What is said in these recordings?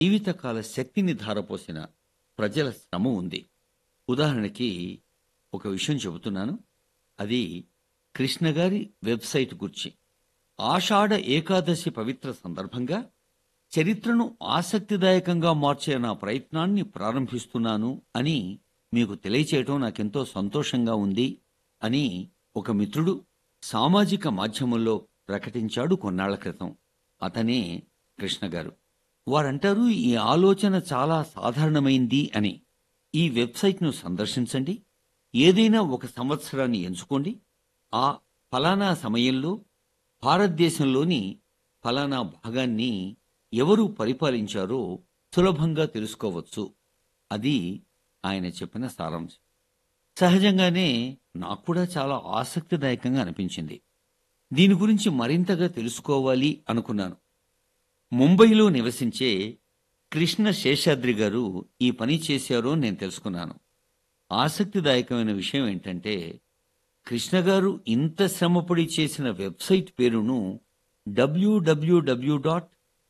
జీవితకాల శక్తిని ధారపోసిన ప్రజల శ్రమ ఉంది ఉదాహరణకి ఒక విషయం చెబుతున్నాను అది కృష్ణ గారి వెబ్సైట్ గురించి ఆషాఢ ఏకాదశి పవిత్ర సందర్భంగా చరిత్రను ఆసక్తిదాయకంగా మార్చే నా ప్రయత్నాన్ని ప్రారంభిస్తున్నాను అని మీకు తెలియచేయటం నాకెంతో సంతోషంగా ఉంది అని ఒక మిత్రుడు సామాజిక మాధ్యమంలో ప్రకటించాడు కొన్నాళ్ల క్రితం అతనే కృష్ణ గారు వారంటారు ఈ ఆలోచన చాలా సాధారణమైంది అని ఈ వెబ్సైట్ను సందర్శించండి ఏదైనా ఒక సంవత్సరాన్ని ఎంచుకోండి ఆ ఫలానా సమయంలో భారతదేశంలోని ఫలానా భాగాన్ని ఎవరు పరిపాలించారో సులభంగా తెలుసుకోవచ్చు అది ఆయన చెప్పిన సారాంశం సహజంగానే నాకు కూడా చాలా ఆసక్తిదాయకంగా అనిపించింది దీని గురించి మరింతగా తెలుసుకోవాలి అనుకున్నాను ముంబైలో నివసించే కృష్ణ శేషాద్రి గారు ఈ పని చేశారో నేను తెలుసుకున్నాను ఆసక్తిదాయకమైన విషయం ఏంటంటే కృష్ణ గారు ఇంత శ్రమపడి చేసిన వెబ్సైట్ పేరును WWW dot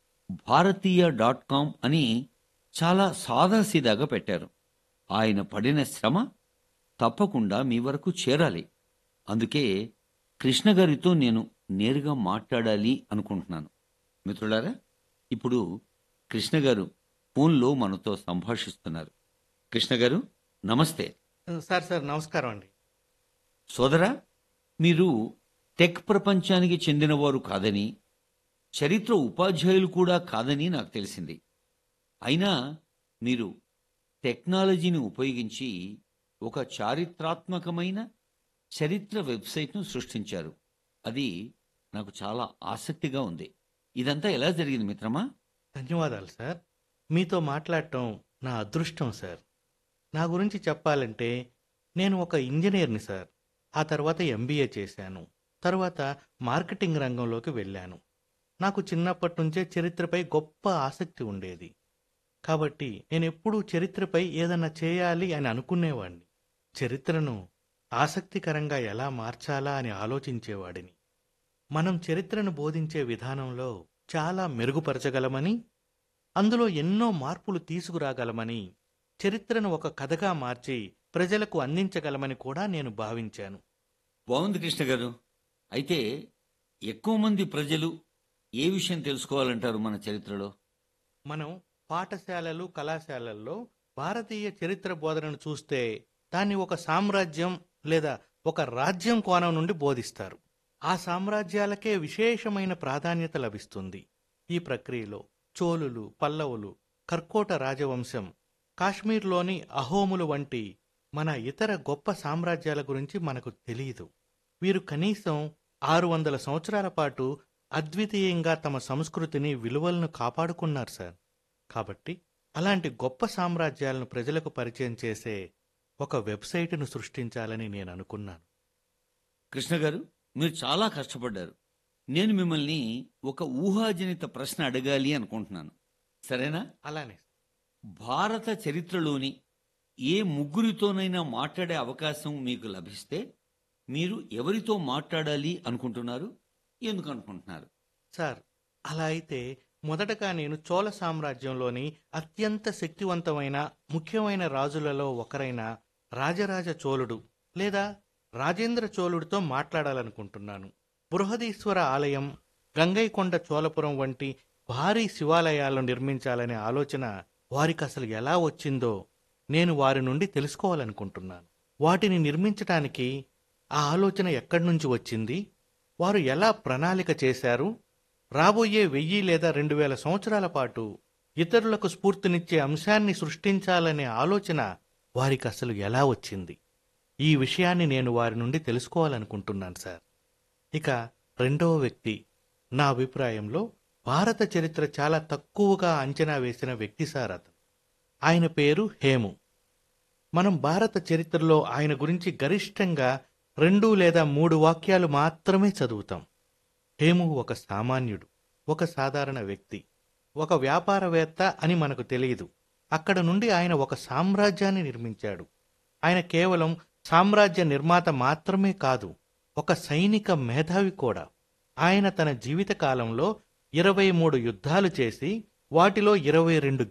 Bharatiya dot com అని చాలా సాదాసీదాగా పెట్టారు ఆయన పడిన శ్రమ తప్పకుండా మీ వరకు చేరాలి అందుకే కృష్ణ గారితో నేను నేరుగా మాట్లాడాలి అనుకుంటున్నాను మిత్రులారా ఇప్పుడు కృష్ణ గారు ఫోన్లో మనతో సంభాషిస్తున్నారు కృష్ణ గారు నమస్తే సార్ సార్ నమస్కారం అండి సోదరా మీరు టెక్ ప్రపంచానికి చెందినవారు కాదని చరిత్ర ఉపాధ్యాయులు కూడా కాదని నాకు తెలిసింది అయినా మీరు టెక్నాలజీని ఉపయోగించి ఒక చారిత్రాత్మకమైన చరిత్ర వెబ్సైట్ను సృష్టించారు అది నాకు చాలా ఆసక్తిగా ఉంది ఇదంతా ఎలా జరిగింది మిత్రమా ధన్యవాదాలు సార్ మీతో మాట్లాడటం నా అదృష్టం సార్ నా గురించి చెప్పాలంటే నేను ఒక ఇంజనీర్ని సార్ ఆ తర్వాత ఎంబీఏ చేశాను తర్వాత మార్కెటింగ్ రంగంలోకి వెళ్ళాను నాకు చిన్నప్పటి నుంచే చరిత్రపై గొప్ప ఆసక్తి ఉండేది కాబట్టి నేను ఎప్పుడూ చరిత్రపై ఏదన్నా చేయాలి అని అనుకునేవాడిని చరిత్రను ఆసక్తికరంగా ఎలా మార్చాలా అని ఆలోచించేవాడిని మనం చరిత్రను బోధించే విధానంలో చాలా మెరుగుపరచగలమని అందులో ఎన్నో మార్పులు తీసుకురాగలమని చరిత్రను ఒక కథగా మార్చి ప్రజలకు అందించగలమని కూడా నేను భావించాను బాగుంది కృష్ణ గారు అయితే ఎక్కువ మంది ప్రజలు ఏ విషయం తెలుసుకోవాలంటారు మన చరిత్రలో మనం పాఠశాలలు కళాశాలల్లో భారతీయ చరిత్ర బోధనను చూస్తే దాన్ని ఒక సామ్రాజ్యం లేదా ఒక రాజ్యం కోణం నుండి బోధిస్తారు ఆ సామ్రాజ్యాలకే విశేషమైన ప్రాధాన్యత లభిస్తుంది ఈ ప్రక్రియలో చోళులు పల్లవులు కర్కోట రాజవంశం కాశ్మీర్లోని అహోములు వంటి మన ఇతర గొప్ప సామ్రాజ్యాల గురించి మనకు తెలియదు వీరు కనీసం ఆరు వందల సంవత్సరాల పాటు అద్వితీయంగా తమ సంస్కృతిని విలువలను కాపాడుకున్నారు సార్ కాబట్టి అలాంటి గొప్ప సామ్రాజ్యాలను ప్రజలకు పరిచయం చేసే ఒక వెబ్సైటును సృష్టించాలని నేను అనుకున్నాను కృష్ణ గారు మీరు చాలా కష్టపడ్డారు నేను మిమ్మల్ని ఒక ఊహాజనిత ప్రశ్న అడగాలి అనుకుంటున్నాను సరేనా అలానే భారత చరిత్రలోని ఏ ముగ్గురితోనైనా మాట్లాడే అవకాశం మీకు లభిస్తే మీరు ఎవరితో మాట్లాడాలి అనుకుంటున్నారు ఎందుకు అనుకుంటున్నారు సార్ అలా అయితే మొదటగా నేను చోళ సామ్రాజ్యంలోని అత్యంత శక్తివంతమైన ముఖ్యమైన రాజులలో ఒకరైన రాజరాజ చోళుడు లేదా రాజేంద్ర చోళుడితో మాట్లాడాలనుకుంటున్నాను బృహదీశ్వర ఆలయం గంగైకొండ చోళపురం వంటి భారీ శివాలయాలను నిర్మించాలనే ఆలోచన వారికి అసలు ఎలా వచ్చిందో నేను వారి నుండి తెలుసుకోవాలనుకుంటున్నాను వాటిని నిర్మించటానికి ఆ ఆలోచన ఎక్కడి నుంచి వచ్చింది వారు ఎలా ప్రణాళిక చేశారు రాబోయే వెయ్యి లేదా రెండు వేల సంవత్సరాల పాటు ఇతరులకు స్ఫూర్తినిచ్చే అంశాన్ని సృష్టించాలనే ఆలోచన వారికి అసలు ఎలా వచ్చింది ఈ విషయాన్ని నేను వారి నుండి తెలుసుకోవాలనుకుంటున్నాను సార్ ఇక రెండవ వ్యక్తి నా అభిప్రాయంలో భారత చరిత్ర చాలా తక్కువగా అంచనా వేసిన వ్యక్తి సార్ అతను ఆయన పేరు హేము మనం భారత చరిత్రలో ఆయన గురించి గరిష్టంగా రెండు లేదా మూడు వాక్యాలు మాత్రమే చదువుతాం హేము ఒక సామాన్యుడు ఒక సాధారణ వ్యక్తి ఒక వ్యాపారవేత్త అని మనకు తెలియదు అక్కడ నుండి ఆయన ఒక సామ్రాజ్యాన్ని నిర్మించాడు ఆయన కేవలం సామ్రాజ్య నిర్మాత మాత్రమే కాదు ఒక సైనిక మేధావి కూడా ఆయన తన జీవిత కాలంలో ఇరవై మూడు యుద్ధాలు చేసి వాటిలో ఇరవై రెండు